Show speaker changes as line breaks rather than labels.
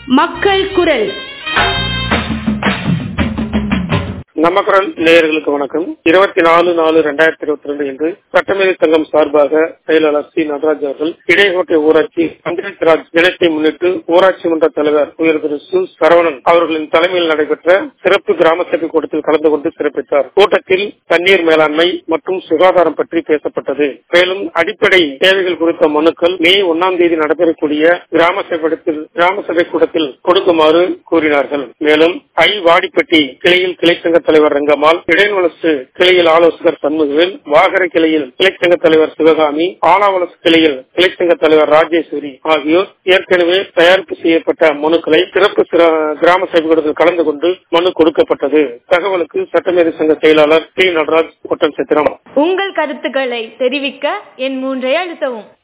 மக்கள் குரல்
நம்ம குரல் நேயர்களுக்கு வணக்கம் இருபத்தி நாலு நாலு ரெண்டாயிரத்தி இருபத்தி ரெண்டு இன்று சட்டமேதை சங்கம் சார்பாக செயலாளர் சி நடராஜ் அவர்கள் இடையகோட்டை ஊராட்சி பஞ்சாயத்து ராஜ் தினத்தை முன்னிட்டு ஊராட்சி மன்ற தலைவர் உயர் திரு சு சரவணன் அவர்களின் தலைமையில் நடைபெற்ற சிறப்பு கிராம சபை கூட்டத்தில் கலந்து கொண்டு சிறப்பித்தார் கூட்டத்தில் தண்ணீர் மேலாண்மை மற்றும் சுகாதாரம் பற்றி பேசப்பட்டது மேலும் அடிப்படை தேவைகள் குறித்த மனுக்கள் மே ஒன்னாம் தேதி நடைபெறக்கூடிய கிராம சபையில் கிராம சபை கூட்டத்தில் கொடுக்குமாறு கூறினார்கள் மேலும் ஐ வாடிப்பட்டி கிளையில் கிளை சங்க தலைவர் ரங்கம்மாள் இடைவலசு கிளையில் ஆலோசகர் சண்முகவேல் வாகர கிளையில் கிளைச்சங்க தலைவர் சிவகாமி ஆலாவலசு கிளையில் கிளைச்சங்க தலைவர் ராஜேஸ்வரி ஆகியோர் ஏற்கனவே தயாரிப்பு செய்யப்பட்ட மனுக்களை சிறப்பு கிராம சபை கூட்டத்தில் கலந்து கொண்டு மனு கொடுக்கப்பட்டது தகவலுக்கு சட்டமேதை சங்க செயலாளர் டி நடராஜ் ஒட்டன் சித்திரம்
உங்கள் கருத்துக்களை தெரிவிக்க என் மூன்றை அழுத்தவும்